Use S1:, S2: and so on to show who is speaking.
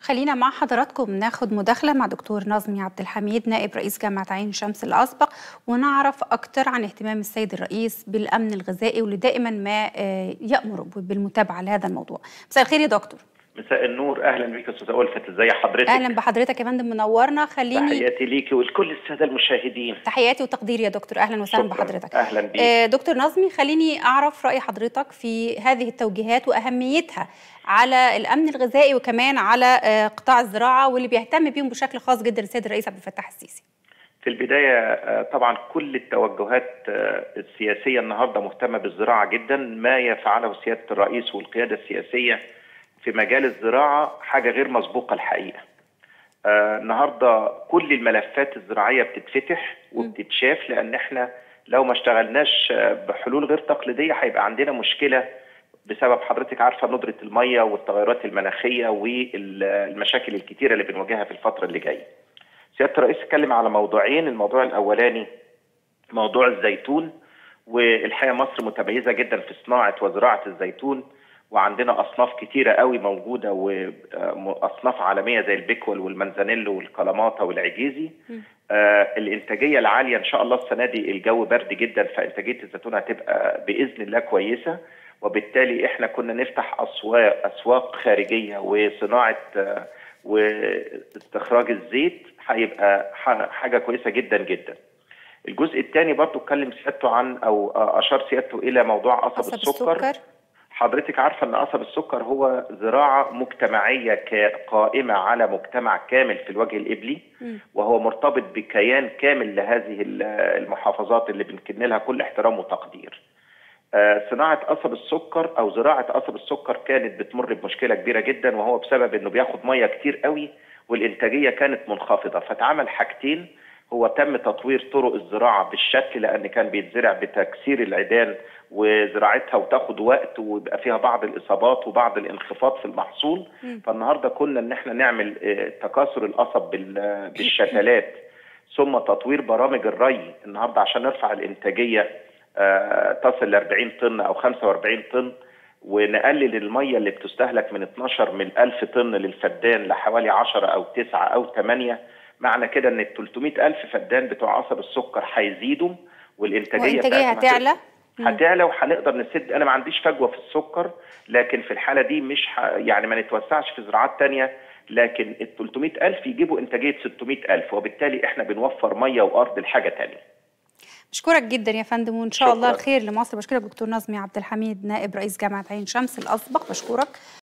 S1: خلينا مع حضراتكم ناخد مداخلة مع دكتور نظمي عبد الحميد نائب رئيس جامعة عين شمس الأسبق ونعرف أكتر عن اهتمام السيد الرئيس بالأمن الغذائي واللي دائما ما يأمر بالمتابعة لهذا الموضوع مساء الخير يا دكتور
S2: مساء النور اهلا بيك استاذ ألفت ازي حضرتك
S1: اهلا بحضرتك يا فندم منورنا خليني
S2: تحياتي ليكي ولكل الساده المشاهدين
S1: تحياتي وتقديري يا دكتور اهلا وسهلا
S2: شكراً.
S1: بحضرتك
S2: أهلاً بيك.
S1: آه دكتور نظمي خليني اعرف راي حضرتك في هذه التوجيهات واهميتها على الامن الغذائي وكمان على آه قطاع الزراعه واللي بيهتم بيهم بشكل خاص جدا السيد الرئيس عبد الفتاح السيسي
S2: في البدايه آه، طبعا كل التوجهات آه، السياسيه النهارده مهتمه بالزراعه جدا ما يفعله سياده الرئيس والقياده السياسيه في مجال الزراعه حاجه غير مسبوقه الحقيقه آه، النهارده كل الملفات الزراعيه بتتفتح وبتتشاف لان احنا لو ما اشتغلناش آه، بحلول غير تقليديه هيبقى عندنا مشكله بسبب حضرتك عارفه ندره الميه والتغيرات المناخيه والمشاكل الكتيره اللي بنواجهها في الفتره اللي جايه. سياده الرئيس اتكلم على موضوعين، الموضوع الاولاني موضوع الزيتون والحقيقه مصر متميزه جدا في صناعه وزراعه الزيتون وعندنا اصناف كتيره قوي موجوده واصناف عالميه زي البيكول والمنزانيلو والكلاماتا والعجيزي آه الانتاجيه العاليه ان شاء الله السنه دي الجو برد جدا فانتاجيه الزيتون هتبقى باذن الله كويسه وبالتالي احنا كنا نفتح اسواق اسواق خارجيه وصناعه آه واستخراج الزيت هيبقى ح- حاجه كويسه جدا جدا. الجزء الثاني برضو اتكلم سيادته عن او اشار سيادته الى موضوع قصب,
S1: قصب
S2: السكر.
S1: السكر
S2: حضرتك عارفه ان قصب السكر هو زراعه مجتمعيه ك- قائمه على مجتمع كامل في الوجه الابلي
S1: مم.
S2: وهو مرتبط بكيان كامل لهذه ال- المحافظات اللي بنكن لها كل احترام وتقدير. آه، صناعه قصب السكر او زراعه قصب السكر كانت بتمر بمشكله كبيره جدا وهو بسبب انه بياخد ميه كتير قوي والانتاجيه كانت منخفضه فاتعمل حاجتين هو تم تطوير طرق الزراعه بالشكل لان كان بيتزرع بتكسير العيدان وزراعتها وتاخد وقت ويبقى فيها بعض الاصابات وبعض الانخفاض في المحصول
S1: مم.
S2: فالنهارده كنا ان احنا نعمل آه، تكاثر القصب بال- بالشتلات ثم تطوير برامج الري النهارده عشان نرفع الانتاجيه آه، تصل ل 40 طن او 45 طن ونقلل الميه اللي بتستهلك من 12 من 1000 طن للفدان لحوالي 10 او 9 او 8 معنى كده ان ال 300 الف فدان بتوع قصب السكر هيزيدوا والانتاجيه
S1: وانتاجيه
S2: بتاعتهم
S1: هتعلى مم.
S2: هتعلى وهنقدر نسد انا ما عنديش فجوه في السكر لكن في الحاله دي مش ح... يعني ما نتوسعش في زراعات تانية لكن ال 300 الف يجيبوا انتاجيه 600 الف وبالتالي احنا بنوفر ميه وارض لحاجه تانية
S1: بشكرك جدا يا فندم وان شاء الله
S2: شكراً.
S1: الخير لمصر بشكرك دكتور نظمي عبد الحميد نائب رئيس جامعه عين شمس الاسبق بشكرك